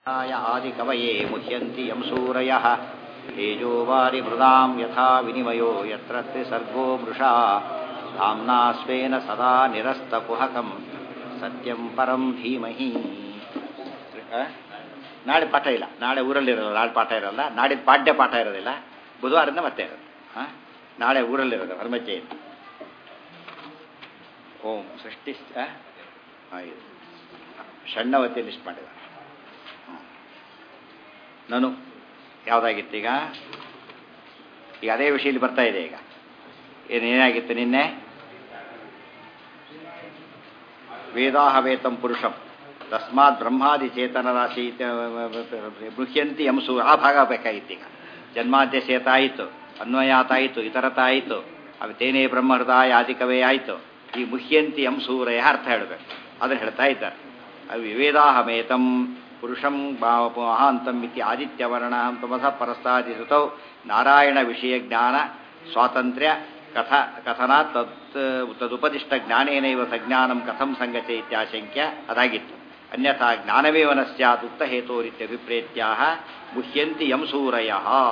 य आदिकवये मुह्यन्ति यं सूरयः तेजोवारि मृदां यथा विनिमयो यत्र त्रिसर्गो मृषा धाम्ना स्वेन सदा निरस्तकुहकं ಸತ್ಯಂ ಪರಂ ಧೀಮಹಿ ಆ? ನಾಳೆ ಪಾಠ ಇಲ್ಲ ನಾಳೆ ಊರಲ್ಲಿರಲ್ಲ ನಾಳೆ ಪಾಠ ಇರಲ್ಲ ನಾಡಿದ್ದು ಪಾಠ್ಯ ಪಾಠ ಇರೋದಿಲ್ಲ ಬುಧವಾರದಿಂದ ಮತ್ತೆ ಇರೋದು ಹಾಂ ನಾಳೆ ಊರಲ್ಲಿರೋದು ಹನುಮಜ್ಜೆಯಿಂದ ಓಂ ಸೃಷ್ಟಿ ಆ? ಆ, ಇದು. ಷಣ್ಣವತಿ ಲಿಸ್ಟ್ ಮಾಡಿದ ನಾನು ಯಾವುದಾಗಿತ್ತು ಈಗ ಈಗ ಅದೇ ವಿಷಯದಲ್ಲಿ ಬರ್ತಾ ಇದೆ ಈಗ ಏನೇನಾಗಿತ್ತು ನಿನ್ನೆ ವೇದಾಹವೇತಂ ಪುರುಷಂ ತಸ್ಮಾತ್ ಬ್ರಹ್ಮಾದಿ ಚೇತನರಾಶಿ ಬೃಹ್ಯಂತಿ ಯಂಸು ಆ ಭಾಗ ಬೇಕಾಗಿತ್ತು ಈಗ ಜನ್ಮಾದ್ಯಸೇತ ಆಯಿತು ಅನ್ವಯಾತಾಯಿತು ಇತರತ ಆಯಿತು ಅವು ತೇನೇ ಬ್ರಹ್ಮಹೃದಯ ಆದಿಕವೇ ಆಯಿತು ಈ ಮುಹ್ಯಂತಿ ಯಂಸೂರಯ ಅರ್ಥ ಹೇಳಬೇಕು ಅದನ್ನು ಹೇಳ್ತಾ ಇದ್ದಾರೆ ಅವು ವಿವೇದಾಹಮೇತಂ ಪುರುಷಂ ಮಹಾಂತಂ ಇತಿ ಆದಿತ್ಯವರ್ಣ ತಮಸ ಪರಸ್ತಾದಿ ಋತೌ ನಾರಾಯಣ ವಿಷಯ ಜ್ಞಾನ ಸ್ವಾತಂತ್ರ್ಯ ಕಥ ಕಥನ ತತ್ ತದುಪದಿಷ್ಟ ಜ್ಞಾನೇನೈವ ಸಜ್ಞಾನಂ ಕಥಂ ಸಂಗತೆ ಇತ್ಯಾಶಂಕ್ಯ ಅದಾಗಿತ್ತು ಅನ್ಯಥಾ ಜ್ಞಾನವೇವ ನ ಸ್ಯಾತ್ ಉಕ್ತಹೇತೋರಿತ್ಯಭಿಪ್ರೇತ್ಯಾ ಮುಹ್ಯಂತಿ ಯಂಸೂರಯ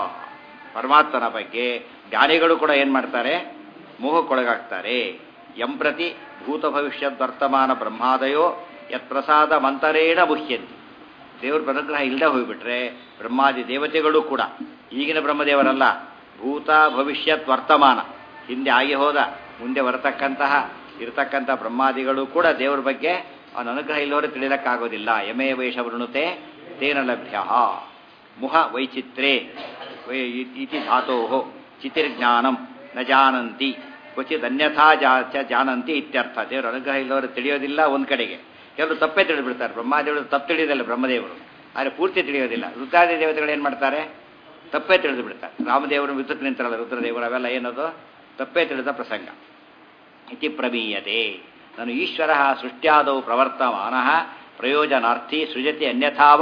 ಪರಮಾತ್ಮನ ಬಗ್ಗೆ ಜ್ಞಾನಿಗಳು ಕೂಡ ಏನು ಮಾಡ್ತಾರೆ ಮೋಹಕ್ಕೊಳಗಾಗ್ತಾರೆ ಯಂ ಪ್ರತಿ ಭೂತ ಭವಿಷ್ಯದ್ ವರ್ತಮಾನ ಬ್ರಹ್ಮಾದಯೋ ಯತ್ಪ್ರಸಾದ ಮಂತರೇಣ ಮುಹ್ಯಂತಿ ದೇವ್ರ ಅನುಗ್ರಹ ಇಲ್ಲದೆ ಹೋಗ್ಬಿಟ್ರೆ ಬ್ರಹ್ಮಾದಿ ದೇವತೆಗಳು ಕೂಡ ಈಗಿನ ಬ್ರಹ್ಮದೇವರಲ್ಲ ಭೂತ ಭವಿಷ್ಯತ್ ವರ್ತಮಾನ ಹಿಂದೆ ಆಗಿ ಹೋದ ಮುಂದೆ ಬರತಕ್ಕಂತಹ ಇರತಕ್ಕಂಥ ಬ್ರಹ್ಮಾದಿಗಳು ಕೂಡ ದೇವರ ಬಗ್ಗೆ ಅವನ ಅನುಗ್ರಹ ಇಲ್ಲವರು ತಿಳಿಲಕ್ಕಾಗೋದಿಲ್ಲ ಯಮೇ ವೈಷ ವೃಣುತೆ ತೇನ ಲಭ್ಯ ಮುಹ ವೈಚಿತ್ರೇ ಇತಿ ಧಾತೋ ಚಿತಿರ್ಜ್ಞಾನಂ ನ ಜಾನಂತಿ ಕ್ವಚಿತ್ ಅನ್ಯಥಾ ಜಾ ಚ ಜಾನಂತಿ ಇತ್ಯರ್ಥ ದೇವರ ಅನುಗ್ರಹ ಇಲ್ಲವರು ತಿಳಿಯೋದಿಲ್ಲ ಒಂದು ಕಡೆಗೆ ಕೆಲವರು ತಪ್ಪೇ ತಿಳಿದ್ಬಿಡ್ತಾರೆ ಬ್ರಹ್ಮಾದೇವರು ತಪ್ಪು ತಿಳಿಯೋದಿಲ್ಲ ಬ್ರಹ್ಮದೇವರು ಆದರೆ ಪೂರ್ತಿ ತಿಳಿಯೋದಿಲ್ಲ ರುದ್ರಾದಿ ದೇವತೆಗಳು ಏನು ಮಾಡ್ತಾರೆ ತಪ್ಪೇ ತಿಳಿದು ಬಿಡ್ತಾರೆ ರಾಮದೇವರು ವಿದ್ಯುತ್ ನಿಂತರಲ್ಲ ರುದ್ರದೇವರು ಅವೆಲ್ಲ ಏನದು ತಪ್ಪೇ ತಿಳಿದ ಪ್ರಸಂಗ ಇತಿ ಪ್ರಮೀಯತೆ ನಾನು ಈಶ್ವರ ಸೃಷ್ಟ್ಯಾದವು ಪ್ರವರ್ತಮಾನ ಪ್ರಯೋಜನಾರ್ಥಿ ಸೃಜತಿ ಅನ್ಯಥಾವ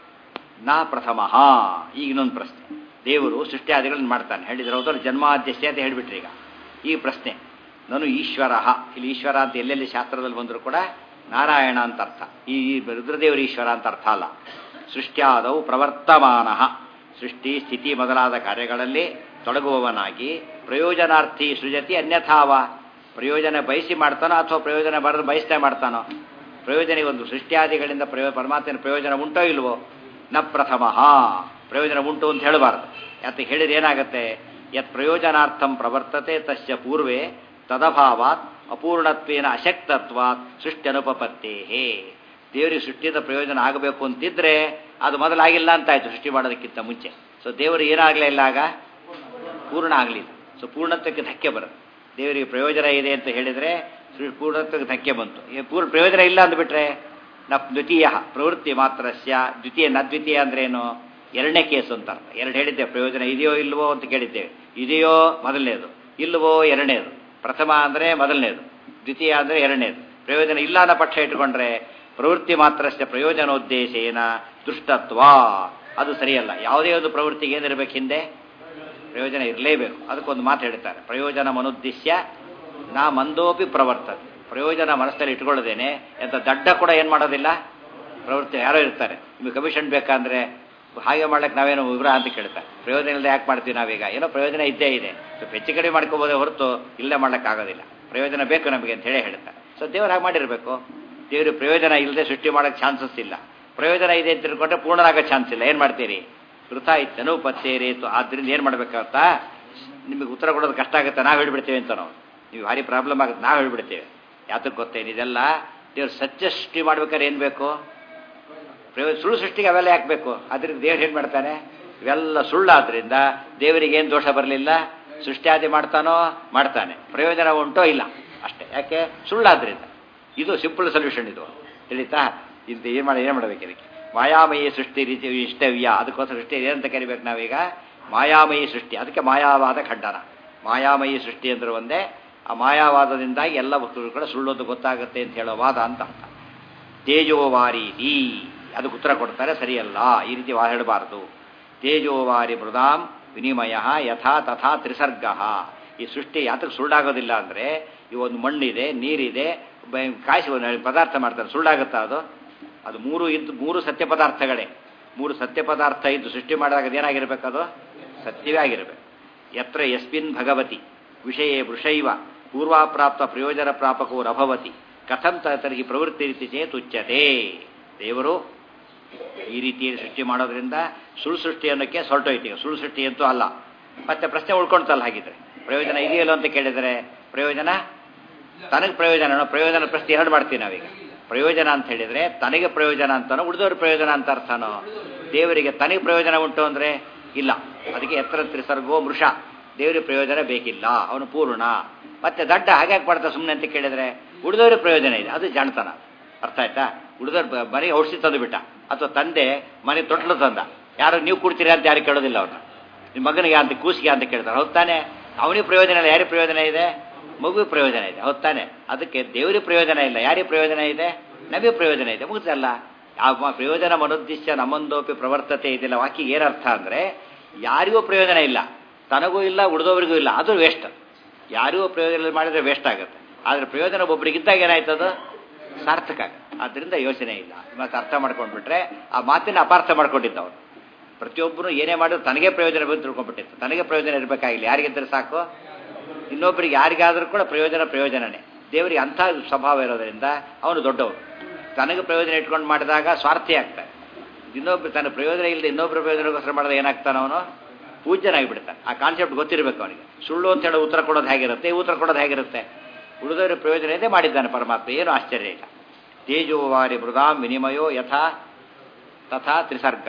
ನಾ ಪ್ರಥಮ ಈಗ ಇನ್ನೊಂದು ಪ್ರಶ್ನೆ ದೇವರು ಸೃಷ್ಟ್ಯಾದಿಗಳನ್ನು ಮಾಡ್ತಾನೆ ಹೇಳಿದ್ರೆ ಹೌದಲ್ಲ ಜನ್ಮಾದ್ಯಸ್ಯ ಅಂತ ಹೇಳಿಬಿಟ್ರಿ ಈಗ ಈ ಪ್ರಶ್ನೆ ನಾನು ಈಶ್ವರ ಇಲ್ಲಿ ಈಶ್ವರ ಅಂತ ಎಲ್ಲೆಲ್ಲಿ ಶಾಸ್ತ್ರದಲ್ಲಿ ಬಂದರೂ ಕೂಡ ನಾರಾಯಣ ಅಂತ ಅರ್ಥ ಈ ರುದ್ರದೇವರು ಈಶ್ವರ ಅಂತ ಅರ್ಥ ಅಲ್ಲ ಸೃಷ್ಟ್ಯಾದವು ಪ್ರವರ್ತಮಾನ ಸೃಷ್ಟಿ ಸ್ಥಿತಿ ಮೊದಲಾದ ಕಾರ್ಯಗಳಲ್ಲಿ ತೊಡಗುವವನಾಗಿ ಪ್ರಯೋಜನಾರ್ಥಿ ಸೃಜತಿ ಅನ್ಯಥಾವ ಪ್ರಯೋಜನ ಬಯಸಿ ಮಾಡ್ತಾನೋ ಅಥವಾ ಪ್ರಯೋಜನ ಬರೆದು ಬಯಸ್ತಾ ಮಾಡ್ತಾನೋ ಪ್ರಯೋಜನ ಒಂದು ಸೃಷ್ಟಿಯಾದಿಗಳಿಂದ ಪ್ರಯೋ ಪರಮಾತ್ಮನ ಪ್ರಯೋಜನ ಉಂಟೋ ಇಲ್ವೋ ನ ಪ್ರಥಮ ಪ್ರಯೋಜನ ಉಂಟು ಅಂತ ಹೇಳಬಾರ್ದು ಯಾಕೆ ಹೇಳಿದ್ರೆ ಏನಾಗುತ್ತೆ ಯತ್ ಪ್ರಯೋಜನಾರ್ಥಂ ಪ್ರವರ್ತತೆ ತಸ್ಯ ಪೂರ್ವೆ ತದಭಾವಾತ್ ಅಪೂರ್ಣತ್ವೇನ ಅಶಕ್ತತ್ವಾತ್ ಸೃಷ್ಟಿ ಅನುಪಪತ್ತೇ ದೇವರಿಗೆ ಸೃಷ್ಟಿಯಿಂದ ಪ್ರಯೋಜನ ಆಗಬೇಕು ಅಂತಿದ್ರೆ ಅದು ಮೊದಲಾಗಿಲ್ಲ ಅಂತಾಯ್ತು ಸೃಷ್ಟಿ ಮಾಡೋದಕ್ಕಿಂತ ಮುಂಚೆ ಸೊ ದೇವರು ಏನಾಗಲೇ ಇಲ್ಲ ಆಗ ಪೂರ್ಣ ಆಗಲಿಲ್ಲ ಸೊ ಪೂರ್ಣತ್ವಕ್ಕೆ ಧಕ್ಕೆ ಬರುತ್ತೆ ದೇವರಿಗೆ ಪ್ರಯೋಜನ ಇದೆ ಅಂತ ಹೇಳಿದರೆ ಪೂರ್ಣತ್ವಕ್ಕೆ ಧಕ್ಕೆ ಬಂತು ಪೂರ್ಣ ಪ್ರಯೋಜನ ಇಲ್ಲ ಅಂದ್ಬಿಟ್ರೆ ನ ದ್ವಿತೀಯ ಪ್ರವೃತ್ತಿ ಮಾತ್ರಸ್ಯ ದ್ವಿತೀಯ ನ ದ್ವಿತೀಯ ಅಂದ್ರೇನು ಎರಡನೇ ಕೇಸು ಅಂತ ಅರ್ಥ ಎರಡು ಹೇಳಿದ್ದೇವೆ ಪ್ರಯೋಜನ ಇದೆಯೋ ಇಲ್ವೋ ಅಂತ ಕೇಳಿದ್ದೇವೆ ಇದೆಯೋ ಮೊದಲನೇದು ಇಲ್ವೋ ಎರಡನೇದು ಪ್ರಥಮ ಅಂದರೆ ಮೊದಲನೇದು ದ್ವಿತೀಯ ಅಂದರೆ ಎರಡನೇದು ಪ್ರಯೋಜನ ಇಲ್ಲ ಅನ್ನೋ ಪಕ್ಷ ಇಟ್ಕೊಂಡ್ರೆ ಪ್ರವೃತ್ತಿ ಮಾತ್ರಸ್ಯ ಪ್ರಯೋಜನೋದ್ದೇಶೇನ ದುಷ್ಟತ್ವ ಅದು ಸರಿಯಲ್ಲ ಯಾವುದೇ ಒಂದು ಪ್ರವೃತ್ತಿಗೆ ಏನಿರಬೇಕು ಹಿಂದೆ ಪ್ರಯೋಜನ ಇರಲೇಬೇಕು ಅದಕ್ಕೊಂದು ಮಾತು ಹೇಳ್ತಾರೆ ಪ್ರಯೋಜನ ಮನುದ್ದೇಶ್ಯ ನಾ ಮಂದೋಪಿ ಪ್ರವರ್ತದೆ ಪ್ರಯೋಜನ ಮನಸ್ಸಲ್ಲಿ ಇಟ್ಕೊಳ್ಳೋದೇನೆ ಎಂತ ದಡ್ಡ ಕೂಡ ಏನು ಮಾಡೋದಿಲ್ಲ ಪ್ರವೃತ್ತಿ ಯಾರೋ ಇರ್ತಾರೆ ನಿಮಗೆ ಕಮಿಷನ್ ಬೇಕಂದ್ರೆ ಹಾಗೆ ಮಾಡ್ಲಿಕ್ಕೆ ನಾವೇನೋ ವಿಗ್ರ ಅಂತ ಕೇಳ್ತಾರೆ ಪ್ರಯೋಜನ ಇಲ್ಲದೆ ಯಾಕೆ ಮಾಡ್ತೀವಿ ನಾವೀಗ ಏನೋ ಪ್ರಯೋಜನ ಇದ್ದೇ ಇದೆ ಸ್ವಲ್ಪ ಹೆಚ್ಚು ಕಡಿಮೆ ಮಾಡ್ಕೋಬೋದೇ ಹೊರತು ಇಲ್ಲದೆ ಆಗೋದಿಲ್ಲ ಪ್ರಯೋಜನ ಬೇಕು ನಮಗೆ ಅಂತ ಹೇಳಿ ಹೇಳ್ತಾರೆ ಸೊ ದೇವರು ಹಾಗೆ ಮಾಡಿರಬೇಕು ದೇವರು ಪ್ರಯೋಜನ ಇಲ್ಲದೆ ಸೃಷ್ಟಿ ಮಾಡೋಕ್ಕೆ ಚಾನ್ಸಸ್ ಇಲ್ಲ ಪ್ರಯೋಜನ ಇದೆ ಅಂತ ತಿಳ್ಕೊಂಡ್ರೆ ಪೂರ್ಣನಾಗೋ ಚಾನ್ಸ್ ಇಲ್ಲ ಏನು ಮಾಡ್ತೀರಿ ವೃಥ ಇತ್ತನು ಪತ್ತೇರೇತು ಆದ್ದರಿಂದ ಏನು ಮಾಡ್ಬೇಕಾಗತ್ತಾ ನಿಮಗೆ ಉತ್ತರ ಕೊಡೋದು ಕಷ್ಟ ಆಗುತ್ತೆ ನಾವು ಹೇಳ್ಬಿಡ್ತೇವೆ ಅಂತ ನಾವು ನೀವು ಭಾರಿ ಪ್ರಾಬ್ಲಮ್ ಆಗುತ್ತೆ ನಾವು ಹೇಳ್ಬಿಡ್ತೇವೆ ಯಾತಕ್ಕೆ ಗೊತ್ತೇನು ಇದೆಲ್ಲ ದೇವ್ರು ಸತ್ಯ ಸೃಷ್ಟಿ ಮಾಡ್ಬೇಕಾದ್ರೆ ಏನು ಬೇಕು ಪ್ರಯೋಜನ ಸುಳ್ಳು ಸೃಷ್ಟಿಗೆ ಅವೆಲ್ಲ ಯಾಕೆ ಬೇಕು ಅದರಿಂದ ದೇವ್ರು ಏನು ಮಾಡ್ತಾನೆ ಇವೆಲ್ಲ ಸುಳ್ಳಾದ್ರಿಂದ ದೇವರಿಗೆ ಏನು ದೋಷ ಬರಲಿಲ್ಲ ಸೃಷ್ಟಿಯಾದಿ ಮಾಡ್ತಾನೋ ಮಾಡ್ತಾನೆ ಪ್ರಯೋಜನ ಉಂಟೋ ಇಲ್ಲ ಅಷ್ಟೇ ಯಾಕೆ ಸುಳ್ಳಾದ್ರಿಂದ ಇದು ಸಿಂಪಲ್ ಸೊಲ್ಯೂಷನ್ ಇದು ತಿಳಿತಾ ಇದು ಏನು ಮಾಡಿ ಏನು ಮಾಡಬೇಕು ಇದಕ್ಕೆ ಮಾಯಾಮಯಿ ಸೃಷ್ಟಿ ರೀತಿ ಇಷ್ಟವ್ಯ ಅದಕ್ಕೋಸ್ಕರ ಸೃಷ್ಟಿ ಏನಂತ ಕರಿಬೇಕು ನಾವೀಗ ಮಾಯಾಮಯಿ ಸೃಷ್ಟಿ ಅದಕ್ಕೆ ಮಾಯಾವಾದ ಖಂಡನ ಮಾಯಾಮಯಿ ಸೃಷ್ಟಿ ಅಂದ್ರೆ ಒಂದೇ ಆ ಮಾಯಾವಾದದಿಂದಾಗಿ ಎಲ್ಲ ವಸ್ತುಗಳು ಕೂಡ ಸುಳ್ಳೋದು ಗೊತ್ತಾಗುತ್ತೆ ಅಂತ ಹೇಳೋ ವಾದ ಅಂತ ಅರ್ಥ ತೇಜೋವಾರೀತಿ ಅದಕ್ಕೆ ಉತ್ತರ ಕೊಡ್ತಾರೆ ಸರಿಯಲ್ಲ ಈ ರೀತಿ ವಾದ ಹೇಳಬಾರದು ತೇಜೋವಾರಿ ಮೃದಾಂ ವಿನಿಮಯ ಯಥಾ ತಥಾ ತ್ರಿಸರ್ಗ ಈ ಸೃಷ್ಟಿ ಯಾತಕ್ಕೆ ಸುಳ್ಳಾಗೋದಿಲ್ಲ ಅಂದರೆ ಈ ಒಂದು ಮಣ್ಣಿದೆ ನೀರಿದೆ ಕಾಯಿಸಿ ಒಂದು ಪದಾರ್ಥ ಮಾಡ್ತಾರೆ ಸುಳ್ಳಾಗುತ್ತಾ ಅದು ಅದು ಮೂರು ಇದ್ದು ಮೂರು ಸತ್ಯ ಪದಾರ್ಥಗಳೇ ಮೂರು ಸತ್ಯ ಪದಾರ್ಥ ಇದ್ದು ಸೃಷ್ಟಿ ಮಾಡಿದಾಗ ಅದೇನಾಗಿರ್ಬೇಕು ಅದು ಸತ್ಯವೇ ಆಗಿರಬೇಕು ಯತ್ರ ಯಸ್ಮಿನ್ ಭಗವತಿ ವಿಷಯೇ ವೃಷೈವ ಪೂರ್ವಾಪ್ರಾಪ್ತ ಪ್ರಯೋಜನ ಪ್ರಾಪಕೋ ರಭವತಿ ಕಥಂ ತರ್ಹಿ ಪ್ರವೃತ್ತಿ ರೀತಿ ಚೇತ್ ಉಚ್ಯತೆ ದೇವರು ಈ ರೀತಿಯಲ್ಲಿ ಸೃಷ್ಟಿ ಮಾಡೋದ್ರಿಂದ ಸುಳ್ಳು ಸೃಷ್ಟಿ ಅನ್ನೋಕ್ಕೆ ಹೊರಟೋಯ್ತು ಈಗ ಸುಳ್ಳು ಸೃಷ್ಟಿ ಅಂತೂ ಅಲ್ಲ ಮತ್ತೆ ಪ್ರಶ್ನೆ ಉಳ್ಕೊಳ್ತಲ್ಲ ಹಾಗಿದ್ರೆ ಪ್ರಯೋಜನ ಇದೆಯಲ್ಲ ಅಂತ ಕೇಳಿದರೆ ಪ್ರಯೋಜನ ತನಗೆ ಪ್ರಯೋಜನ ಪ್ರಯೋಜನ ಪ್ರಶ್ನೆ ಎರಡು ಮಾಡ್ತೀವಿ ನಾವೀಗ ಪ್ರಯೋಜನ ಅಂತ ಹೇಳಿದ್ರೆ ತನಗೆ ಪ್ರಯೋಜನ ಅಂತಾನೋ ಉಳಿದವ್ರ ಪ್ರಯೋಜನ ಅಂತ ಅರ್ಥನೋ ದೇವರಿಗೆ ತನಗೆ ಪ್ರಯೋಜನ ಉಂಟು ಅಂದರೆ ಇಲ್ಲ ಅದಕ್ಕೆ ಎತ್ತರ ತ್ರಿಸರ್ಗೋ ಮೃಷ ದೇವರಿಗೆ ಪ್ರಯೋಜನ ಬೇಕಿಲ್ಲ ಅವನು ಪೂರ್ಣ ಮತ್ತೆ ದಡ್ಡ ಹಾಗೆ ಮಾಡ್ತಾ ಸುಮ್ಮನೆ ಅಂತ ಕೇಳಿದ್ರೆ ಉಳಿದವ್ರಿಗೆ ಪ್ರಯೋಜನ ಇದೆ ಅದು ಜಾಣತನ ಅರ್ಥ ಆಯ್ತಾ ಉಳಿದವ್ರ ಮನೆಗೆ ಔಷಧಿ ತಂದು ಬಿಟ್ಟ ಅಥವಾ ತಂದೆ ಮನೆ ತೊಟ್ಲು ತಂದ ಯಾರು ನೀವು ಕೊಡ್ತೀರಾ ಅಂತ ಯಾರು ಕೇಳೋದಿಲ್ಲ ಅವ್ರನ್ನ ನಿಮ್ಮ ಮಗನಿಗೆ ಅಂತ ಕೂಸಿಗೆ ಅಂತ ಕೇಳ್ತಾರೆ ಹೌದ್ ತಾನೆ ಅವನಿಗೆ ಪ್ರಯೋಜನ ಇಲ್ಲ ಯಾರಿಗೆ ಪ್ರಯೋಜನ ಇದೆ ಮಗುವಿಗೆ ಪ್ರಯೋಜನ ಇದೆ ಹೌದ್ ತಾನೆ ಅದಕ್ಕೆ ದೇವರಿಗೆ ಪ್ರಯೋಜನ ಇಲ್ಲ ಯಾರಿಗೆ ಪ್ರಯೋಜನ ಇದೆ ನಮಗೆ ಪ್ರಯೋಜನ ಇದೆ ಮುಗಿದಲ್ಲ ಆ ಪ್ರಯೋಜನ ಮನುದ್ದಿಶ್ಯ ನಮ್ಮೊಂದೋಪಿ ಪ್ರವರ್ತತೆ ಇದೆಲ್ಲ ವಾಕಿಗೆ ಏನರ್ಥ ಅಂದರೆ ಯಾರಿಗೂ ಪ್ರಯೋಜನ ಇಲ್ಲ ತನಗೂ ಇಲ್ಲ ಉಳಿದವರಿಗೂ ಇಲ್ಲ ಅದು ವೇಸ್ಟ್ ಯಾರಿಗೂ ಪ್ರಯೋಜನ ಮಾಡಿದ್ರೆ ವೇಸ್ಟ್ ಆಗುತ್ತೆ ಆದರೆ ಪ್ರಯೋಜನ ಒಬ್ಬರಿಗಿದ್ದಾಗ ಏನಾಯ್ತದು ಸಾರ್ಥಕ ಆಗುತ್ತೆ ಆದ್ದರಿಂದ ಯೋಚನೆ ಇಲ್ಲ ಮತ್ತೆ ಅರ್ಥ ಮಾಡ್ಕೊಂಡ್ಬಿಟ್ರೆ ಆ ಮಾತಿನ ಅಪಾರ್ಥ ಮಾಡ್ಕೊಂಡಿದ್ದ ಅವನು ಪ್ರತಿಯೊಬ್ಬರು ಏನೇ ಮಾಡಿದ್ರು ತನಗೆ ಪ್ರಯೋಜನ ಬಂದು ತಿಳ್ಕೊಂಡ್ಬಿಟ್ಟಿತ್ತು ತನಗೆ ಪ್ರಯೋಜನ ಇರಬೇಕಾಗಿಲ್ಲ ಯಾರಿಗಿದ್ದರೆ ಸಾಕು ಇನ್ನೊಬ್ಬರಿಗೆ ಯಾರಿಗಾದರೂ ಕೂಡ ಪ್ರಯೋಜನ ಪ್ರಯೋಜನನೇ ದೇವರಿಗೆ ಅಂಥ ಸ್ವಭಾವ ಇರೋದರಿಂದ ಅವನು ದೊಡ್ಡವನು ತನಗೆ ಪ್ರಯೋಜನ ಇಟ್ಕೊಂಡು ಮಾಡಿದಾಗ ಸ್ವಾರ್ಥಿ ಆಗ್ತಾನೆ ಇನ್ನೊಬ್ರು ತನ್ನ ಪ್ರಯೋಜನ ಇಲ್ಲದೆ ಇನ್ನೊಬ್ಬರ ಪ್ರಯೋಜನಕ್ಕೋಸ್ಕರ ಮಾಡಿದಾಗ ಏನಾಗ್ತಾನೆ ಅವನು ಪೂಜ್ಯನಾಗಿ ಬಿಡ್ತಾನೆ ಆ ಕಾನ್ಸೆಪ್ಟ್ ಗೊತ್ತಿರಬೇಕು ಅವನಿಗೆ ಸುಳ್ಳು ಅಂತ ಹೇಳಿ ಉತ್ತರ ಕೊಡೋದು ಹೇಗಿರುತ್ತೆ ಈ ಉತ್ತರ ಕೊಡೋದು ಹೇಗಿರುತ್ತೆ ಉಳಿದವರ ಪ್ರಯೋಜನ ಇದೆ ಮಾಡಿದ್ದಾನೆ ಪರಮಾತ್ಮ ಏನು ಆಶ್ಚರ್ಯ ಇಲ್ಲ ತೇಜೋವಾರಿ ಮೃದಾಂ ವಿನಿಮಯೋ ಯಥಾ ತಥಾ ತ್ರಿಸರ್ಗ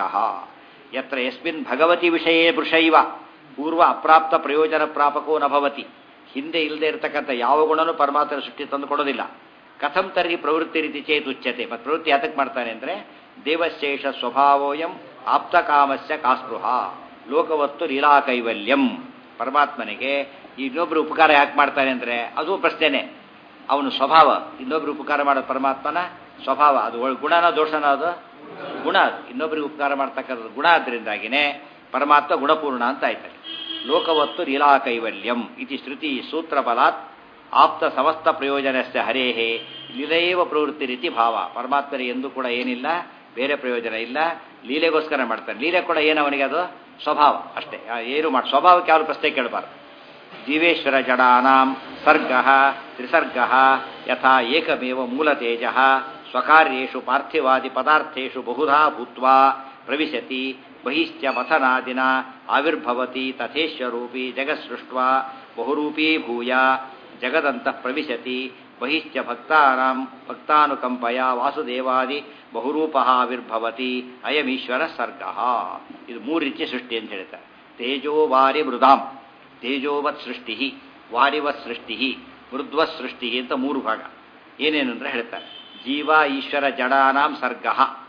ಯತ್ರ ಯಸ್ಮಿನ್ ಭಗವತಿ ವಿಷಯೇ ವೃಷೈವ ಪೂರ್ವ ಅಪ್ರಾಪ್ತ ಪ್ರಯೋಜನ ಪ್ರಾಪಕೋ ನಭವತಿ ಹಿಂದೆ ಇಲ್ಲದೆ ಇರತಕ್ಕಂಥ ಯಾವ ಗುಣನೂ ಪರಮಾತ್ಮನ ಸೃಷ್ಟಿ ತಂದು ಕೊಡೋದಿಲ್ಲ ಕಥಂ ತರ್ಹಿ ಪ್ರವೃತ್ತಿ ರೀತಿ ಚೇತ್ ಉಚ್ಯತೆ ಮತ್ತು ಪ್ರವೃತ್ತಿ ಯಾತಕ್ಕೆ ಮಾಡ್ತಾನೆ ಅಂದರೆ ದೇವಶೇಷ ಸ್ವಭಾವೋಯಂ ಆಪ್ತಕಾಮಸ್ಯ ಕಾಸ್ಪೃಹ ಲೋಕವತ್ತು ಲೀಲಾ ಕೈವಲ್ಯಂ ಪರಮಾತ್ಮನಿಗೆ ಇನ್ನೊಬ್ರು ಉಪಕಾರ ಯಾಕೆ ಮಾಡ್ತಾನೆ ಅಂದರೆ ಅದು ಪ್ರಶ್ನೆನೇ ಅವನು ಸ್ವಭಾವ ಇನ್ನೊಬ್ರು ಉಪಕಾರ ಮಾಡೋ ಪರಮಾತ್ಮನ ಸ್ವಭಾವ ಅದು ಗುಣನ ದೋಷನ ಅದು ಗುಣ ಅದು ಇನ್ನೊಬ್ಬರಿಗೆ ಉಪಕಾರ ಮಾಡ್ತಕ್ಕಂಥದ್ದು ಗುಣ ಆದ್ದರಿಂದಾಗಿನೇ ಪರಮಾತ್ಮ ಗುಣಪೂರ್ಣ ಅಂತ ಆಯ್ತಾರೆ ಲೋಕವತ್ತು ಲೀಲಾ ಕೈವಲ್ಯಂ ಇತಿ ಶ್ರುತಿ ಸೂತ್ರ ಬಲಾತ್ ಆಪ್ತ ಸಮಸ್ತ ಪ್ರಯೋಜನಸ್ಯ ಹರೇಹೇ ಲೀಲೆಯೇವ ಪ್ರವೃತ್ತಿ ರೀತಿ ಭಾವ ಪರಮಾತ್ಮನಿಗೆ ಎಂದೂ ಕೂಡ ಏನಿಲ್ಲ ಬೇರೆ ಪ್ರಯೋಜನ ಇಲ್ಲ ಲೀಲೆಗೋಸ್ಕರ ಮಾಡ್ತಾನೆ ಲೀಲೆ ಕೂಡ ಏನು ಅವನಿಗೆ ಅದು ಸ್ವಭಾವ ಅಷ್ಟೇ ಏನು ಮಾಡಿ ಸ್ವಭಾವಕ್ಕೆ ಯಾವ ಪ್ರಶ್ನೆ ಕೇಳಬಾರ್ದು ಜೀವೇಶ್ವರ ಜಡಾನಾಂ ಸರ್ಗ ತ್ರಿಸರ್ಗ ಯಥಾ ಏಕಮೇವ ಮೂಲತೇಜ ಸ್ವಕಾರ್ಯೇಷು ಪಾರ್ಥಿವಾದಿ ಪದಾರ್ಥೇಷು ಬಹುಧಾ ಭೂತ್ವಾ ಪ್ರವಿಶತಿ ಬಹಿಶ್ಚ ಮಥನಾದಿನ ಆವಿರ್ಭವತಿ ತಥೇಶ್ವರೂಪಿ ಜಗತ್ಸೃಷ್ಟ್ವಾ ಬಹುರೂಪೀ ಭೂಯ ಜಗದಂತಃ ಪ್ರವಿಶತಿ ಬಹಿಶ್ಚ ಭಕ್ತಾನಾಂ ಭಕ್ತಾನುಕಂಪಯ ವಾಸುದೇವಾದಿ ಬಹುರೂಪ ಆವಿರ್ಭವತಿ ಅಯಮೀಶ್ವರ ಸರ್ಗ ಇದು ಮೂರು ರೀತಿಯ ಸೃಷ್ಟಿ ಅಂತ ಹೇಳ್ತಾರೆ ತೇಜೋವಾರಿ ಮೃದಾಂ ತೇಜೋವತ್ ಸೃಷ್ಟಿ ವಾರಿವತ್ ಸೃಷ್ಟಿ ಮೃದ್ವತ್ ಸೃಷ್ಟಿ ಅಂತ ಮೂರು ಭಾಗ ಏನೇನು ಅಂದರೆ ಹೇಳ್ತಾರೆ ಜೀವ ಈಶ್ವರ ಜಡಾನಾಂ ಸರ್ಗ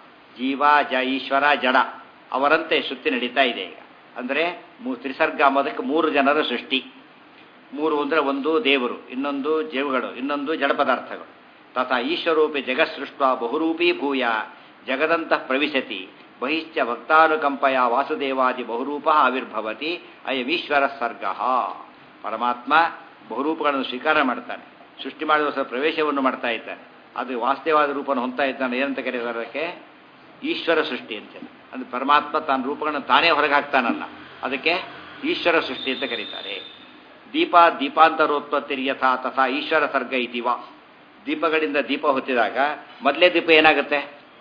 ಜೀವ ಜ ಈಶ್ವರ ಜಡ ಅವರಂತೆ ಸೃಷ್ಟಿ ನಡೀತಾ ಇದೆ ಈಗ ಅಂದರೆ ತ್ರಿಸರ್ಗ ಅಂಬೋದಕ್ಕೆ ಮೂರು ಜನರ ಸೃಷ್ಟಿ ಮೂರು ಅಂದರೆ ಒಂದು ದೇವರು ಇನ್ನೊಂದು ಜೀವಗಳು ಇನ್ನೊಂದು ಜಡ ಪದಾರ್ಥಗಳು ತಥಾ ಈಶ್ವರೂಪಿ ಜಗತ್ಸೃಷ್ಟ ಬಹುರೂಪೀ ಭೂಯ ಜಗದಂತಃ ಪ್ರವಿಶತಿ ಬಹಿಶ್ಚ ಭಕ್ತಾನುಕಂಪಯ ವಾಸುದೇವಾದಿ ಬಹುರೂಪ ಆವಿರ್ಭವತಿ ಅಯಮೀಶ್ವರ ಸರ್ಗ ಪರಮಾತ್ಮ ಬಹುರೂಪಗಳನ್ನು ಸ್ವೀಕಾರ ಮಾಡ್ತಾನೆ ಸೃಷ್ಟಿ ಮಾಡಿದ ಪ್ರವೇಶವನ್ನು ಮಾಡ್ತಾ ಇದ್ದಾನೆ ಅದು ವಾಸ್ತವವಾದ ರೂಪವನ್ನು ಹೊಂದ್ತಾ ಇದ್ದಾನೆ ಏನಂತ ಕರೀತಾರೆ ಅದಕ್ಕೆ ಈಶ್ವರ ಸೃಷ್ಟಿ ಅಂತ ಅಂದ್ರೆ ಪರಮಾತ್ಮ ತಾನು ರೂಪಗಳನ್ನು ತಾನೇ ಹೊರಗೆ ಹಾಕ್ತಾನಲ್ಲ ಅದಕ್ಕೆ ಈಶ್ವರ ಸೃಷ್ಟಿ ಅಂತ ಕರೀತಾರೆ ದೀಪ ದೀಪಾಂತರೋತ್ಪತ್ತಿ ಯಥಾ ತಥಾ ಈಶ್ವರ ಸರ್ಗ ಇತಿವ ದೀಪಗಳಿಂದ ದೀಪ ಹೊತ್ತಿದಾಗ ಮೊದಲೇ ದೀಪ ಏನಾಗುತ್ತೆ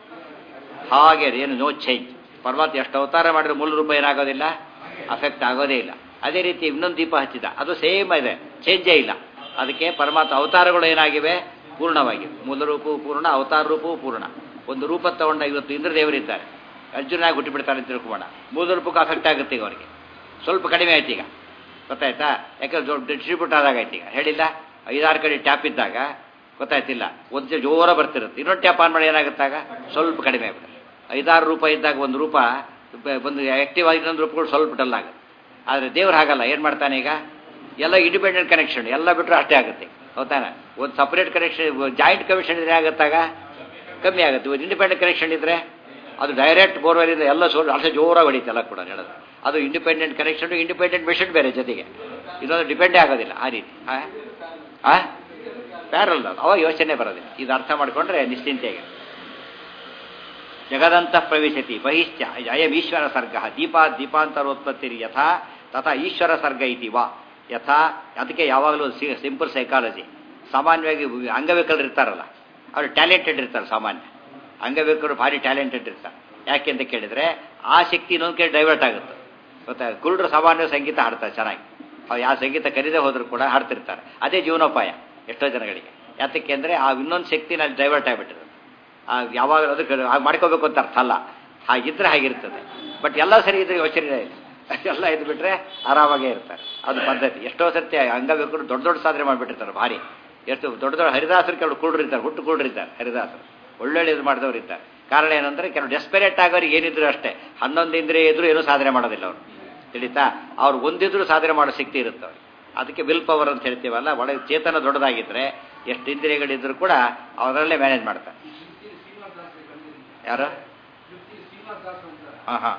ಹಾಗೆ ಏನು ನೋ ಚೇಂಜ್ ಪರಮಾತ್ಮ ಎಷ್ಟು ಅವತಾರ ಮಾಡಿದ್ರೆ ಮೂಲ ರೂಪ ಏನಾಗೋದಿಲ್ಲ ಅಫೆಕ್ಟ್ ಆಗೋದೇ ಇಲ್ಲ ಅದೇ ರೀತಿ ಇನ್ನೊಂದು ದೀಪ ಹಚ್ಚಿದ ಅದು ಸೇಮ್ ಇದೆ ಚೇಂಜೇ ಇಲ್ಲ ಅದಕ್ಕೆ ಪರಮಾತ್ಮ ಅವತಾರಗಳು ಏನಾಗಿವೆ ಪೂರ್ಣವಾಗಿವೆ ಮೂಲ ರೂಪವು ಪೂರ್ಣ ಅವತಾರ ರೂಪವೂ ಪೂರ್ಣ ಒಂದು ರೂಪ ತಗೊಂಡ ಇವತ್ತು ಇಂದ್ರದೇವರಿದ್ದಾರೆ ಅರ್ಜುನಾಗಿ ಹುಟ್ಟಿಬಿಡ್ತಾರೆ ಅಂತ ತಿಳ್ಕೊಳ್ಳೋಣ ಮೂಲ ರೂಪಕ್ಕೆ ಅಫೆಕ್ಟ್ ಆಗುತ್ತೆ ಈಗ ಅವರಿಗೆ ಸ್ವಲ್ಪ ಕಡಿಮೆ ಆಯ್ತು ಈಗ ಗೊತ್ತಾಯ್ತಾ ಯಾಕಂದ್ರೆ ಡಿಸ್ಟ್ರಿಬ್ಯೂಟ್ ಆದಾಗ ಆಯ್ತು ಈಗ ಹೇಳಿಲ್ಲ ಐದಾರು ಕಡೆ ಟ್ಯಾಪ್ ಇದ್ದಾಗ ಗೊತ್ತಾಯ್ತಿಲ್ಲ ಒಂದು ಜೋರ ಬರ್ತಿರುತ್ತೆ ಇನ್ನೊಂದು ಟ್ಯಾಪ್ ಆನ್ ಮಾಡಿ ಏನಾಗುತ್ತಾಗ ಸ್ವಲ್ಪ ಕಡಿಮೆ ಆಗ್ಬಿಡುತ್ತೆ ಐದಾರು ರೂಪಾಯಿ ಇದ್ದಾಗ ಒಂದು ರೂಪ ಒಂದು ಆ್ಯಕ್ಟಿವ್ ಆಗಿ ಇನ್ನೊಂದು ರೂಪಗಳು ಸ್ವಲ್ಪ ಡಲ್ ಆಗುತ್ತೆ ಆದರೆ ದೇವ್ರು ಹಾಗಲ್ಲ ಏನು ಮಾಡ್ತಾನೆ ಈಗ ಎಲ್ಲ ಇಂಡಿಪೆಂಡೆಂಟ್ ಕನೆಕ್ಷನ್ ಎಲ್ಲ ಬಿಟ್ಟರೆ ಅಷ್ಟೇ ಆಗುತ್ತೆ ಹೌದಾನ ಒಂದು ಸಪ್ರೇಟ್ ಕನೆಕ್ಷನ್ ಜಾಯಿಂಟ್ ಕನೆಕ್ಷನ್ ಇದ್ರೆ ಆಗುತ್ತಾಗ ಕಮ್ಮಿ ಆಗುತ್ತೆ ಒಂದು ಇಂಡಿಪೆಂಡೆಂಟ್ ಕನೆಕ್ಷನ್ ಇದ್ದರೆ ಅದು ಡೈರೆಕ್ಟ್ ಬೋರ್ವೆಲಿಂದ ಎಲ್ಲ ಸೋಲ್ ಅಷ್ಟೇ ಜೋರಾಗಿ ಹೊಡಿತಲ್ಲ ಕೂಡ ಹೇಳೋದು ಅದು ಇಂಡಿಪೆಂಡೆಂಟ್ ಕನೆಕ್ಷನ್ ಇಂಡಿಪೆಂಡೆಂಟ್ ಮೆಷಿನ್ ಬೇರೆ ಜೊತೆಗೆ ಇನ್ನೊಂದು ಡಿಪೆಂಡೇ ಆಗೋದಿಲ್ಲ ಆ ರೀತಿ ಆ ಪ್ಯಾರಲ್ ಅವಾಗ ಯೋಚನೆ ಬರೋದಿಲ್ಲ ಇದು ಅರ್ಥ ಮಾಡಿಕೊಂಡ್ರೆ ನಿಶ್ಚಿಂತೆಗೆ ಜಗದಂತ ಪ್ರವಿಶತಿ ಬಹಿಶ್ಚ ಅಯಂ ಈಶ್ವರ ಸರ್ಗ ದೀಪಾ ದೀಪಾಂತರೋತ್ಪತ್ತಿ ಯಥಾ ತಥಾ ಈಶ್ವರ ಸರ್ಗ ಇತಿ ವಾ ಯಥಾ ಅದಕ್ಕೆ ಯಾವಾಗಲೂ ಸಿಂಪಲ್ ಸೈಕಾಲಜಿ ಸಾಮಾನ್ಯವಾಗಿ ಅಂಗವಿಕಲರು ಇರ್ತಾರಲ್ಲ ಅವರು ಟ್ಯಾಲೆಂಟೆಡ್ ಇರ್ತಾರೆ ಸಾಮಾನ್ಯ ಅಂಗವಿಕಲರು ಭಾರಿ ಟ್ಯಾಲೆಂಟೆಡ್ ಇರ್ತಾರೆ ಯಾಕೆ ಅಂತ ಕೇಳಿದ್ರೆ ಆ ಶಕ್ತಿ ಇನ್ನೊಂದು ಕಡೆ ಡೈವರ್ಟ್ ಆಗುತ್ತೆ ಗೊತ್ತಾ ಕುರುಡರು ಸಾಮಾನ್ಯ ಸಂಗೀತ ಹಾಡ್ತಾರೆ ಚೆನ್ನಾಗಿ ಅವ್ರು ಯಾವ ಸಂಗೀತ ಕರೀದೇ ಹೋದ್ರು ಕೂಡ ಹಾಡ್ತಿರ್ತಾರೆ ಅದೇ ಜೀವನೋಪಾಯ ಎಷ್ಟೋ ಜನಗಳಿಗೆ ಯಾತಕ್ಕೆ ಅಂದರೆ ಆ ಇನ್ನೊಂದು ಶಕ್ತಿನ ಡೈವರ್ಟ್ ಆಗಿಬಿಟ್ಟಿರುತ್ತೆ ಆ ಯಾವಾಗ ಅದಕ್ಕೆ ಹಾಗೆ ಮಾಡ್ಕೋಬೇಕು ಅಂತ ಅರ್ಥ ಅಲ್ಲ ಹಾಗಿದ್ರೆ ಹಾಗಿರ್ತದೆ ಬಟ್ ಎಲ್ಲ ಸರಿ ಇದ್ರೆ ಯೋಚನೆ ಇಲ್ಲ ಎಲ್ಲ ಇದ್ದು ಬಿಟ್ರೆ ಆರಾಮಾಗೇ ಇರ್ತಾರೆ ಅದು ಪದ್ಧತಿ ಎಷ್ಟೋ ಸರ್ತಿ ಅಂಗವಿಕಲರು ದೊಡ್ಡ ದೊಡ್ಡ ಸಾಧನೆ ಮಾಡಿಬಿಟ್ಟಿರ್ತಾರೆ ಭಾರಿ ಎಷ್ಟು ದೊಡ್ಡ ದೊಡ್ಡ ಹರಿದಾಸರು ಕೆಲವು ಕುರುಡ್ರು ಇರ್ತಾರೆ ಹುಟ್ಟು ಕುರುಡ್ರು ಇರ್ತಾರೆ ಹರಿದಾಸರು ಒಳ್ಳೊಳ್ಳೆ ಇದು ಮಾಡಿದವರು ಇರ್ತಾರೆ ಕಾರಣ ಏನಂದ್ರೆ ಕೆಲವು ಡೆಸ್ಪೆರೇಟ್ ಆಗೋರಿಗೆ ಏನಿದ್ರು ಅಷ್ಟೇ ಹನ್ನೊಂದು ಇಂದ್ರಿಯ ಇದ್ರು ಏನೂ ಸಾಧನೆ ಮಾಡೋದಿಲ್ಲ ಅವರು ತಿಳಿತಾ ಅವ್ರು ಒಂದಿದ್ರು ಸಾಧನೆ ಮಾಡೋ ಶಕ್ತಿ ಇರುತ್ತೆ ಅವ್ರಿಗೆ ಅದಕ್ಕೆ ವಿಲ್ ಪವರ್ ಅಂತ ಹೇಳ್ತೀವಲ್ಲ ಒಳಗೆ ಚೇತನ ದೊಡ್ಡದಾಗಿದ್ರೆ ಎಷ್ಟು ಇಂದ್ರಿಯಗಳಿದ್ರು ಕೂಡ ಅವರಲ್ಲೇ ಮ್ಯಾನೇಜ್ ಮಾಡ್ತಾರೆ ಯಾರು ಹಾಂ ಹಾಂ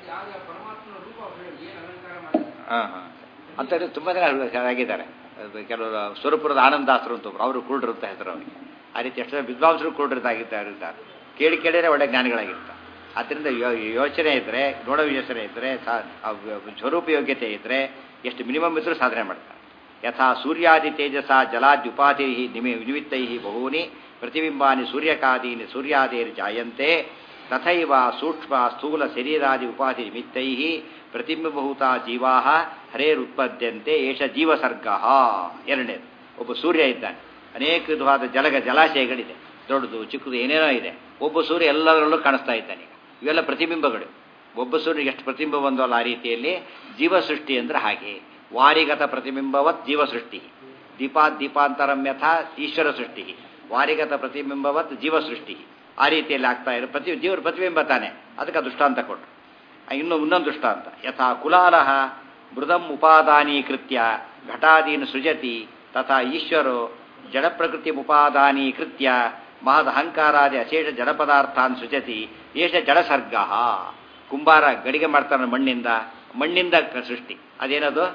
ಹಾಂ ಹಾಂ ಅಂಥದ್ದು ತುಂಬ ಜನ ಆಗಿದ್ದಾರೆ ಕೆಲವರು ಸುರಪುರದ ಆನಂದಾಸರು ಅಂತ ಒಬ್ರು ಅವರು ಕುರುಡ್ರು ಅಂತ ಹೆಸರು ಅವರಿಗೆ ಆ ರೀತಿ ಎಷ್ಟು ಜನ ವಿದ್ವಾಂಸರು ಕುರುಡ್ರದಾಗಿದ್ದಾರೆ ಇದ್ದಾರೆ ಕೇಳಿ ಕೇಳಿದ್ರೆ ಒಳ್ಳೆ ಜ್ಞಾನಿಗಳಾಗಿರ್ತಾರೆ ಆದ್ದರಿಂದ ಯೋಚನೆ ಇದ್ದರೆ ನೋಡೋ ಯೋಚನೆ ಇದ್ದರೆ ಸ್ವರೂಪ ಯೋಗ್ಯತೆ ಇದ್ದರೆ ಎಷ್ಟು ಮಿನಿಮಮ್ ಇದ್ರೂ ಸಾಧನೆ ಮಾಡ್ತಾರೆ ಯಥಾ ಸೂರ್ಯಾದಿ ತೇಜಸ ಜಲಾದ್ಯುಪಾಧಿ ನಿಮಿ ನಿಮಿತ್ತೈ ಬಹೂನಿ ಪ್ರತಿಬಿಂಬಾನಿ ಸೂರ್ಯಕಾದೀನಿ ಸೂರ್ಯಾದೇರಿ ಜಾಯಂತೆ ತಥೈವ ಸೂಕ್ಷ್ಮ ಸ್ಥೂಲ ಶರೀರಾದಿ ಉಪಾಧಿ ನಿಮಿತ್ತೈ ಪ್ರತಿಬಿಂಬಭೂತ ಜೀವಾ ಹರೇರುತ್ಪದ್ಯಂತೆ ಏಷ ಜೀವಸರ್ಗ ಎರಡನೇದು ಒಬ್ಬ ಸೂರ್ಯ ಇದ್ದಾನೆ ಅನೇಕ ವಿಧವಾದ ಜಲಗ ಜಲಾಶಯಗಳಿದೆ ದೊಡ್ಡದು ಚಿಕ್ಕದು ಏನೇನೋ ಇದೆ ಒಬ್ಬ ಸೂರ್ಯ ಎಲ್ಲದರಲ್ಲೂ ಕಾಣಿಸ್ತಾ ಇದ್ದಾನೆ ಇವೆಲ್ಲ ಪ್ರತಿಬಿಂಬಗಳು ಒಬ್ಬ ಸೂರ್ಯನಿಗೆ ಎಷ್ಟು ಪ್ರತಿಬಿಂಬ ಬಂದವಲ್ಲ ಆ ರೀತಿಯಲ್ಲಿ ಜೀವ ಸೃಷ್ಟಿ ಅಂದ್ರೆ ಹಾಗೆ ವಾರಿಗತ ಪ್ರತಿಬಿಂಬವತ್ ಜೀವ ಸೃಷ್ಟಿ ದೀಪಾ ದೀಪಾಂತರಂ ಯಥಾ ಈಶ್ವರ ಸೃಷ್ಟಿ ವಾರಿಗತ ಪ್ರತಿಬಿಂಬವತ್ ಜೀವ ಸೃಷ್ಟಿ ಆ ರೀತಿಯಲ್ಲಿ ಆಗ್ತಾ ಇರೋ ಪ್ರತಿ ಜೀವರ ಪ್ರತಿಬಿಂಬ ತಾನೆ ಅದಕ್ಕೆ ದೃಷ್ಟಾಂತ ಕೊಟ್ಟರು ಇನ್ನು ಇನ್ನೊಂದು ದೃಷ್ಟಾಂತ ಯಥಾ ಕುಲಾಲಹ ಮೃದಂ ಉಪಾದಾನೀಕೃತ್ಯ ಘಟಾದೀನ್ ಸೃಜತಿ ತಥಾ ಈಶ್ವರೋ ಜಡಪ್ರಕೃತಿ ಉಪಾದಾನೀಕೃತ್ಯ ಮಹದಹಂಕಾರಾದಿ ಅಶೇಷ ಜಡಪದಾರ್ಥಾನ್ ಸೃಜತಿ ಏಷ ಜಡಸರ್ಗ ಕುಂಬಾರ ಗಡಿಗೆ ಮಾಡ್ತಾನೆ ಮಣ್ಣಿಂದ ಮಣ್ಣಿಂದ ಸೃಷ್ಟಿ ಅದೇನದು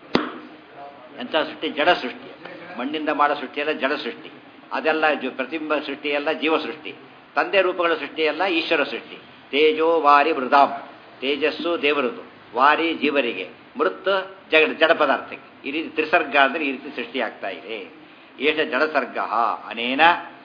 ಎಂಥ ಸೃಷ್ಟಿ ಜಡ ಸೃಷ್ಟಿ ಮಣ್ಣಿಂದ ಮಾಡೋ ಸೃಷ್ಟಿಯೆಲ್ಲ ಜಡ ಸೃಷ್ಟಿ ಅದೆಲ್ಲ ಪ್ರತಿಬಿಂಬ ಸೃಷ್ಟಿಯೆಲ್ಲ ಜೀವ ಸೃಷ್ಟಿ ತಂದೆ ರೂಪಗಳ ಸೃಷ್ಟಿಯೆಲ್ಲ ಈಶ್ವರ ಸೃಷ್ಟಿ ತೇಜೋ ವಾರಿ ಮೃದಾಂ ತೇಜಸ್ಸು ದೇವರದು ವಾರಿ ಜೀವರಿಗೆ ಮೃತ್ ಜಗ ಜಡ ಪದಾರ್ಥಕ್ಕೆ ಈ ರೀತಿ ತ್ರಿಸರ್ಗ ಅಂದರೆ ಈ ರೀತಿ ಸೃಷ್ಟಿ ಆಗ್ತಾ ಇದೆ ಏಷ ಜಡಸರ್ಗ ಅನೇನ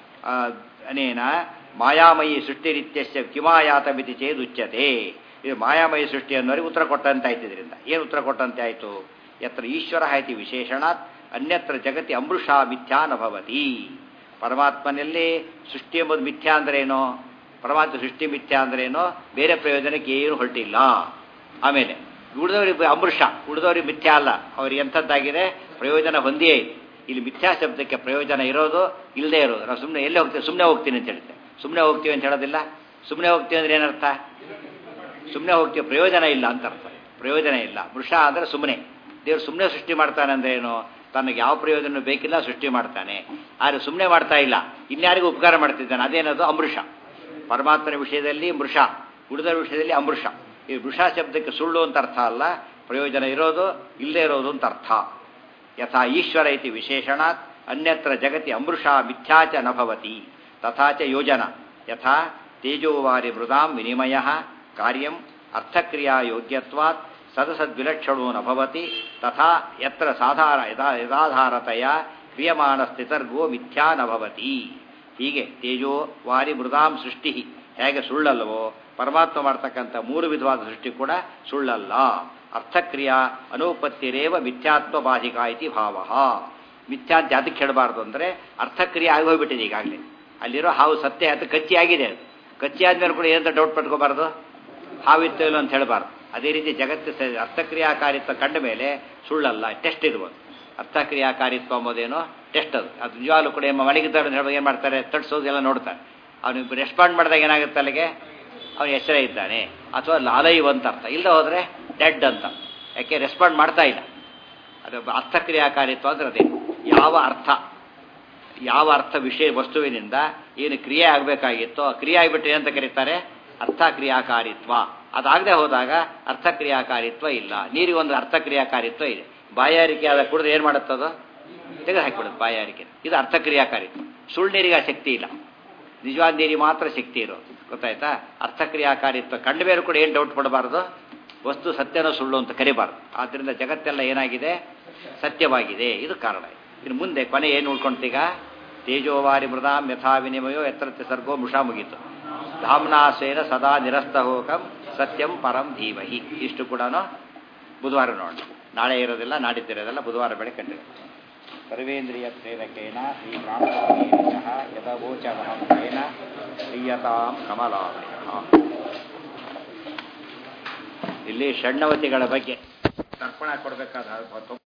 ಅನೇನ ಮಾಯಾಮಯಿ ಸೃಷ್ಟಿರಿತ್ಯಸ್ಯ ಕಿಮಾಯಾತಮಿತಿ ಚೇದುಚ್ಯತೆ ಇದು ಮಾಯಾಮಯಿ ಸೃಷ್ಟಿ ಅನ್ನೋರಿಗೆ ಉತ್ತರ ಕೊಟ್ಟಂತೆ ಆಯ್ತು ಇದರಿಂದ ಏನು ಉತ್ತರ ಕೊಟ್ಟಂತೆ ಆಯಿತು ಯತ್ರ ಈಶ್ವರ ಇತಿ ವಿಶೇಷಣಾತ್ ಅನ್ಯತ್ರ ಜಗತಿ ಅಮೃಷ ಮಿಥ್ಯಾ ನಭವತಿ ಪರಮಾತ್ಮನಲ್ಲಿ ಸೃಷ್ಟಿ ಎಂಬುದು ಮಿಥ್ಯಾ ಅಂದ್ರೇನೋ ಪರಮಾತ್ಮ ಸೃಷ್ಟಿ ಮಿಥ್ಯಾ ಅಂದ್ರೇನೋ ಬೇರೆ ಪ್ರಯೋಜನಕ್ಕೆ ಏನು ಹೊರಟಿಲ್ಲ ಆಮೇಲೆ ಉಳಿದವರಿಗೆ ಅಮೃಷ ಉಳಿದವರಿಗೆ ಮಿಥ್ಯಾ ಅಲ್ಲ ಅವ್ರಿಗೆ ಎಂಥದ್ದಾಗಿದೆ ಪ್ರಯೋಜನ ಹೊಂದಿಯೇ ಇದೆ ಇಲ್ಲಿ ಮಿಥ್ಯಾ ಶಬ್ದಕ್ಕೆ ಪ್ರಯೋಜನ ಇರೋದು ಇಲ್ಲದೆ ಇರೋದು ನಾವು ಸುಮ್ಮನೆ ಎಲ್ಲಿ ಹೋಗ್ತೀವಿ ಸುಮ್ಮನೆ ಹೋಗ್ತೀನಿ ಅಂತ ಹೇಳುತ್ತೆ ಸುಮ್ಮನೆ ಹೋಗ್ತೀವಿ ಅಂತ ಹೇಳೋದಿಲ್ಲ ಸುಮ್ಮನೆ ಹೋಗ್ತೀವಿ ಅಂದ್ರೆ ಏನರ್ಥ ಸುಮ್ಮನೆ ಹೋಗ್ತೀವಿ ಪ್ರಯೋಜನ ಇಲ್ಲ ಅಂತ ಅರ್ಥ ಪ್ರಯೋಜನ ಇಲ್ಲ ಮೃಷ ಅಂದರೆ ಸುಮ್ಮನೆ ದೇವ್ರು ಸುಮ್ಮನೆ ಸೃಷ್ಟಿ ಮಾಡ್ತಾನೆ ಅಂದ್ರೆ ಏನು ತನಗೆ ಯಾವ ಪ್ರಯೋಜನ ಬೇಕಿಲ್ಲ ಸೃಷ್ಟಿ ಮಾಡ್ತಾನೆ ಆದರೆ ಸುಮ್ಮನೆ ಮಾಡ್ತಾ ಇಲ್ಲ ಇನ್ಯಾರಿಗೂ ಉಪಕಾರ ಮಾಡ್ತಿದ್ದಾನೆ ಅದೇನದು ಅಮೃಷ ಪರಮಾತ್ಮನ ವಿಷಯದಲ್ಲಿ ಮೃಷ ಉಳಿದ ವಿಷಯದಲ್ಲಿ ಅಮೃಷ ಈ ಮೃಷ ಶಬ್ದಕ್ಕೆ ಸುಳ್ಳು ಅಂತ ಅರ್ಥ ಅಲ್ಲ ಪ್ರಯೋಜನ ಇರೋದು ಇಲ್ಲದೆ ಇರೋದು ಅಂತ ಅರ್ಥ ಯಥಾ ಈಶ್ವರ ಇತಿ ವಿಶೇಷಣಾತ್ ಅನ್ಯತ್ರ ಜಗತಿ ಅಮೃಷ ಮಿಥ್ಯಾಚ ನಭವತಿ ತಥಾ ಚ ಯೋಜನ ಯಥಾ ತೇಜೋವಾರಿ ಮೃದಾಂ ವಿನಿಮಯ ಕಾರ್ಯಂ ಅರ್ಥಕ್ರಿಯಾ ಯೋಗ್ಯತ್ವಾತ್ ಸದಸದ್ವಿಲಕ್ಷಣೋ ನಭವತಿ ತಥಾ ಯತ್ರ ಸಾಧಾರ ಯಥಾ ಯಥಾಧಾರತೆಯ ಕ್ರಿಯಮಾಣ ಸ್ಥಿತರ್ಗೋ ಮಿಥ್ಯಾ ನಭವತಿ ಹೀಗೆ ತೇಜೋ ವಾರಿ ಮೃದಾಂ ಸೃಷ್ಟಿ ಹೇಗೆ ಸುಳ್ಳಲ್ವೋ ಪರಮಾತ್ಮ ಮಾಡ್ತಕ್ಕಂಥ ಮೂರು ವಿಧವಾದ ಸೃಷ್ಟಿ ಕೂಡ ಸುಳ್ಳಲ್ಲ ಅರ್ಥಕ್ರಿಯಾ ಅನುಪತ್ತಿರೇವ ಮಿಥ್ಯಾತ್ವ ಬಾಧಿಕ ಇತಿ ಭಾವ ಮಿಥ್ಯಾ ಅಂತ ಅದಕ್ಕೆ ಹೇಳಬಾರ್ದು ಅಂದರೆ ಅರ್ಥಕ್ರಿಯೆ ಆಗಿ ಹೋಗ್ಬಿಟ್ಟಿದೆ ಈಗಾಗಲೇ ಅಲ್ಲಿರೋ ಹಾವು ಸತ್ಯ ಅದು ಕಚ್ಚಿ ಆಗಿದೆ ಅದು ಕಚ್ಚಿ ಆದ್ಮೇಲೆ ಕೂಡ ಏನಂತ ಡೌಟ್ ಪಟ್ಕೋಬಾರ್ದು ಹಾವಿತ್ತು ಇಲ್ಲ ಅಂತ ಹೇಳಬಾರ್ದು ಅದೇ ರೀತಿ ಜಗತ್ತು ಅರ್ಥಕ್ರಿಯಾಕಾರಿತ್ವ ಕಂಡ ಮೇಲೆ ಸುಳ್ಳಲ್ಲ ಟೆಸ್ಟ್ ಇರ್ಬೋದು ಅರ್ಥಕ್ರಿಯಾಕಾರಿತ್ವ ಅಂಬೋದೇನೋ ಟೆಸ್ಟ್ ಅದು ಅದು ನಿಜವಾಗ್ಲೂ ಕೂಡ ಮಲಗಿದ್ದಾರೆ ಹೇಳುವಾಗ ಏನು ಮಾಡ್ತಾರೆ ತಡ್ಸೋದು ಎಲ್ಲ ನೋಡ್ತಾರೆ ಅವನಿಗೆ ರೆಸ್ಪಾಂಡ್ ಮಾಡಿದಾಗ ಏನಾಗುತ್ತೆ ಅಲ್ಲಿಗೆ ಅವನು ಎಚ್ಚರ ಇದ್ದಾನೆ ಅಥವಾ ಲಾಲೈವ್ ಅಂತ ಅರ್ಥ ಇಲ್ಲದೆ ಹೋದರೆ ಡೆಡ್ ಅಂತ ಯಾಕೆ ರೆಸ್ಪಾಂಡ್ ಮಾಡ್ತಾ ಇಲ್ಲ ಅದು ಅರ್ಥಕ್ರಿಯಾಕಾರಿತ್ವ ಅಂದ್ರೆ ಅದೇ ಯಾವ ಅರ್ಥ ಯಾವ ಅರ್ಥ ವಿಷಯ ವಸ್ತುವಿನಿಂದ ಏನು ಕ್ರಿಯೆ ಆಗಬೇಕಾಗಿತ್ತೋ ಆ ಕ್ರಿಯೆ ಆಗಿಬಿಟ್ಟು ಏನಂತ ಕರೀತಾರೆ ಅರ್ಥಕ್ರಿಯಾಕಾರಿತ್ವ ಅದಾಗದೆ ಹೋದಾಗ ಅರ್ಥಕ್ರಿಯಾಕಾರಿತ್ವ ಇಲ್ಲ ನೀರಿಗೆ ಒಂದು ಅರ್ಥಕ್ರಿಯಾಕಾರಿತ್ವ ಇದೆ ಬಾಯಾರಿಕೆ ಆದ ಕುಡಿದು ಏನು ಮಾಡುತ್ತದೋ ತೆಗೆದು ಹಾಕಿಬಿಡುತ್ತೆ ಬಾಯಾರಿಕೆ ಇದು ಅರ್ಥಕ್ರಿಯಾಕಾರಿತ್ವ ಸುಳ್ಳು ನೀರಿಗೆ ಆ ಶಕ್ತಿ ಇಲ್ಲ ನಿಜವಾದ ನೀರಿಗೆ ಮಾತ್ರ ಶಕ್ತಿ ಇರೋದು ಗೊತ್ತಾಯ್ತಾ ಅರ್ಥಕ್ರಿಯಾಕಾರಿತ್ವ ಕಂಡ ಮೇಲೆ ಕೂಡ ಏನು ಡೌಟ್ ಪಡಬಾರ್ದು ವಸ್ತು ಸತ್ಯನೋ ಸುಳ್ಳು ಅಂತ ಕರಿಬಾರ್ದು ಆದ್ದರಿಂದ ಜಗತ್ತೆಲ್ಲ ಏನಾಗಿದೆ ಸತ್ಯವಾಗಿದೆ ಇದು ಕಾರಣ ಇನ್ನು ಮುಂದೆ ಕೊನೆ ಏನು ಉಳ್ಕೊಂತೀಗ ತೇಜೋವಾರಿ ಮೃದಾಂ ಯಥಾ ವಿನಿಮಯೋ ಎತ್ತರತೆ ಸರ್ಗೋ ಮುಷಾ ಮುಗೀತು ಧಾಮ್ನಾಸೇನ ಸದಾ ನಿರಸ್ತಹೋಕಂ ಸತ್ಯಂ ಪರಂ ಧೀಮಹಿ ಇಷ್ಟು ಕೂಡ ಬುಧವಾರ ನೋಡೋಣ ನಾಳೆ ಇರೋದಿಲ್ಲ ನಾಡಿದ್ದಿರೋದಿಲ್ಲ ಬುಧವಾರ ಬೆಳೆ ಕಂಡಿದೆ ಸರ್ವೇಂದ್ರಿಯ ಪ್ರೇರಕೇಣ ಶ್ರೀ ಬ್ರಾಹ್ಮಣ ಯದವೋಚ ಮಹಂತೇನ ಪ್ರಿಯತಾಂ ಕಮಲಾಲಯ ಇಲ್ಲಿ ಷಣ್ಣವತಿಗಳ ಬಗ್ಗೆ ತರ್ಪಣ ಕೊಡಬೇಕಾದ